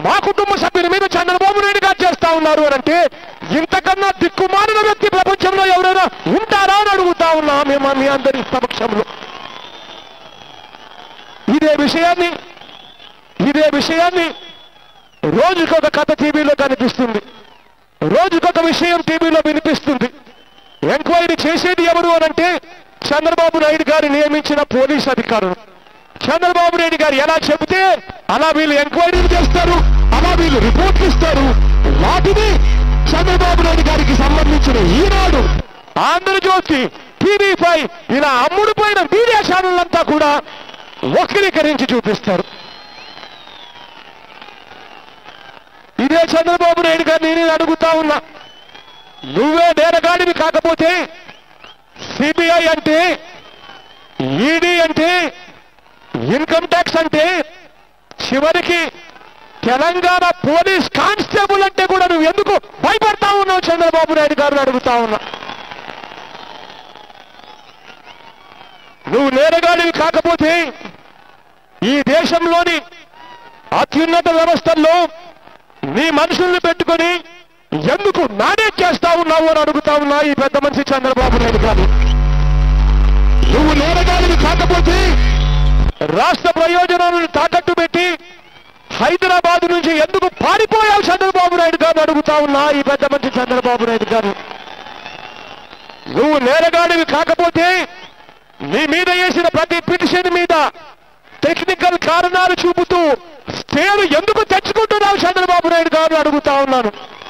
మా కుటుంబ సభ్యుల మీద చంద్రబాబు నాయుడు గారు చేస్తా ఉన్నారు అని అంటే ఇంతకన్నా దిక్కుమాలిన వ్యక్తి ప్రపంచంలో ఎవరైనా ఉంటారా అని అడుగుతా ఉన్నా మేము మీ అందరి సమక్షంలో ఇదే విషయాన్ని ఇదే విషయాన్ని రోజుకొక కథ టీవీలో కనిపిస్తుంది రోజుకొక విషయం టీవీలో వినిపిస్తుంది ఎంక్వైరీ చేసేది ఎవరు అనంటే చంద్రబాబు నాయుడు గారు నియమించిన పోలీస్ అధికారులు చంద్రబాబు నాయుడు గారు ఎలా చెబితే అలా వీళ్ళు ఎంక్వైరీలు చేస్తారు అలా వీళ్ళు రిపోర్ట్లు ఇస్తారు వాటిని చంద్రబాబు నాయుడు గారికి సంబంధించిన ఈనాడు ఆంధ్రజ్యోతి టీవీ ఫైవ్ ఇలా అమ్ముడుపోయిన మీడియా ఛానళ్ళంతా కూడా వక్రీకరించి చూపిస్తారు ఇదే చంద్రబాబు నాయుడు గారిని నేను అడుగుతా ఉన్నా నువ్వే నేరగాడివి కాకపోతే సిబిఐ అంటే ఈడీ అంటే ఇన్కమ్ ట్యాక్స్ అంటే చివరికి తెలంగాణ పోలీస్ కానిస్టేబుల్ అంటే కూడా నువ్వు ఎందుకు భయపడతా ఉన్నావు చంద్రబాబు నాయుడు గారిని అడుగుతా ఉన్నా నువ్వు నేరగాడివి కాకపోతే ఈ దేశంలోని అత్యున్నత వ్యవస్థల్లో నీ మనుషుల్ని పెట్టుకొని ఎందుకు మేనేజ్ చేస్తా ఉన్నావు అని అడుగుతా ఉన్నా ఈ పెద్ద మనిషి చంద్రబాబు నాయుడు గారు నువ్వు నేరగాడివి కాకపోతే రాష్ట్ర ప్రయోజనాలను తాకట్టు పెట్టి హైదరాబాద్ నుంచి ఎందుకు పారిపోయావు చంద్రబాబు నాయుడు గారు అడుగుతా ఉన్నా ఈ పెద్ద మనిషి చంద్రబాబు నాయుడు గారు నువ్వు నేరగాడివి కాకపోతే నీ మీద వేసిన ప్రతి పిటిషన్ మీద టెక్నికల్ కారణాలు చూపుతూ స్టేలు ఎందుకు తెచ్చుకుంటున్నావు చంద్రబాబు నాయుడు గారు అడుగుతా ఉన్నాను